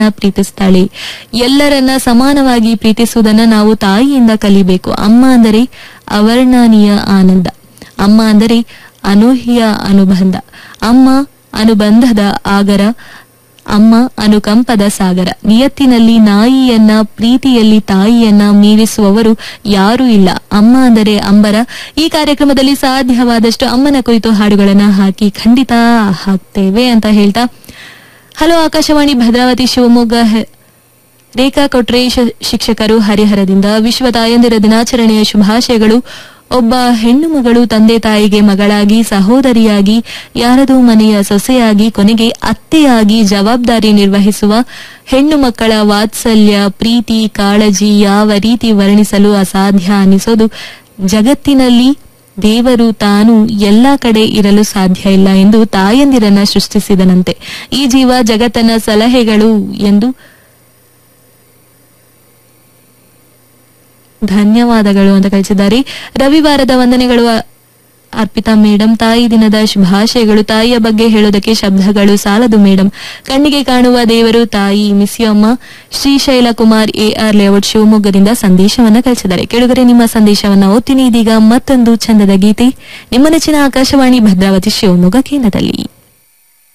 ಪ್ರೀತಿಸ್ತಾಳೆ ಎಲ್ಲರನ್ನ ಸಮಾನವಾಗಿ ಪ್ರೀತಿಸುವುದನ್ನ ನಾವು ತಾಯಿಯಿಂದ ಕಲಿಬೇಕು ಅಮ್ಮ ಅಂದರೆ ಅವರ್ಣನೀಯ ಆನಂದ ಅಮ್ಮ ಅಂದರೆ ಅನೂಹ್ಯ ಅನುಬಂಧ ಅಮ್ಮ ಅನುಬಂಧದ ಆಗರ ಅಮ್ಮ ಅನುಕಂಪದ ಸಾಗರ ನಿಯತ್ತಿನಲ್ಲಿ ನಾಯಿಯನ್ನ ಪ್ರೀತಿಯಲ್ಲಿ ತಾಯಿಯನ್ನ ಮೀರಿಸುವವರು ಯಾರೂ ಇಲ್ಲ ಅಮ್ಮ ಅಂದರೆ ಅಂಬರ ಈ ಕಾರ್ಯಕ್ರಮದಲ್ಲಿ ಸಾಧ್ಯವಾದಷ್ಟು ಅಮ್ಮನ ಕುರಿತು ಹಾಡುಗಳನ್ನ ಹಾಕಿ ಖಂಡಿತ ಹಾಕ್ತೇವೆ ಅಂತ ಹೇಳ್ತಾ ಹಲೋ ಆಕಾಶವಾಣಿ ಭದ್ರಾವತಿ ಶಿವಮೊಗ್ಗ ಹೆ- ರೇಖಾ ಕೊಟ್ರೆ ಶ- ಶಿಕ್ಷಕರು ಹರಿಹರದಿಂದ ವಿಶ್ವ ತಾಯಂದಿರ ದಿನಾಚರಣೆಯ ಶುಭಾಶಯಗಳು ಒಬ್ಬ ಹೆಣ್ಣು ಮಗಳು ತಂದೆ ತಾಯಿಗೆ ಮಗಳಾಗಿ ಸಹೋದರಿಯಾಗಿ ಯಾರದೋ ಮನೆಯ ಸೊಸೆಯಾಗಿ ಕೊನೆಗೆ ಅತ್ತೆಯಾಗಿ ಜವಾಬ್ದಾರಿ ನಿರ್ವಹಿಸುವ ಹೆಣ್ಣು ಮಕ್ಕಳ ವಾತ್ಸಲ್ಯ ಪ್ರೀತಿ ಕಾಳಜಿ ಯಾವ ರೀತಿ ವರ್ಣಿಸಲು ಅಸಾಧ್ಯ ಅನಿಸೋದು ಜಗತ್ತಿನಲ್ಲಿ ದೇವರು ತಾನು ಎಲ್ಲ ಕಡೆ ಇರಲು ಸಾಧ್ಯ ಇಲ್ಲ ಎಂದು ತಾಯಂದಿರನ್ನ ಸೃಷ್ಟಿಸಿದನಂತೆ ಈ ಜೀವ ಜಗತ್ತನ ಸಲಹೆಗಳು ಎಂದು ಧನ್ಯವಾದಗಳು ಅಂತ ಕಳಿಸಿದ್ದಾರೆ ರವಿವಾರದ ವಂದನೆಗಳು ಅ- ಅರ್ಪಿತಾ ಮೇಡಮ್ ತಾಯಿ ದಿನದ ಶುಭಾಶಯಗಳು ತಾಯಿಯ ಬಗ್ಗೆ ಹೇಳೋದಕ್ಕೆ ಶಬ್ದಗಳು ಸಾಲದು ಮೇಡಮ್ ಕಣ್ಣಿಗೆ ಕಾಣುವ ದೇವರು ತಾಯಿ ಮಿಸ್ ಯು ಅಮ್ಮ Srishaila Kumar A R layout ಶಿವಮೊಗ್ಗದಿಂದ ಸಂದೇಶವನ್ನ ಕಳಿಸಿದ್ದಾರೆ ಕೆಳಗಡೆ ನಿಮ್ಮ ಸಂದೇಶವನ್ನ ಓದ್ತೀನಿ ಇದೀಗ ಮತ್ತೊಂದು ಚಂದದ ಗೀತೆ ನಿಮ್ಮ ನೆಚ್ಚಿನ ಆಕಾಶವಾಣಿ ಭದ್ರಾವತಿ ಶಿವಮೊಗ್ಗ ಕೇಂದ್ರದಲ್ಲಿ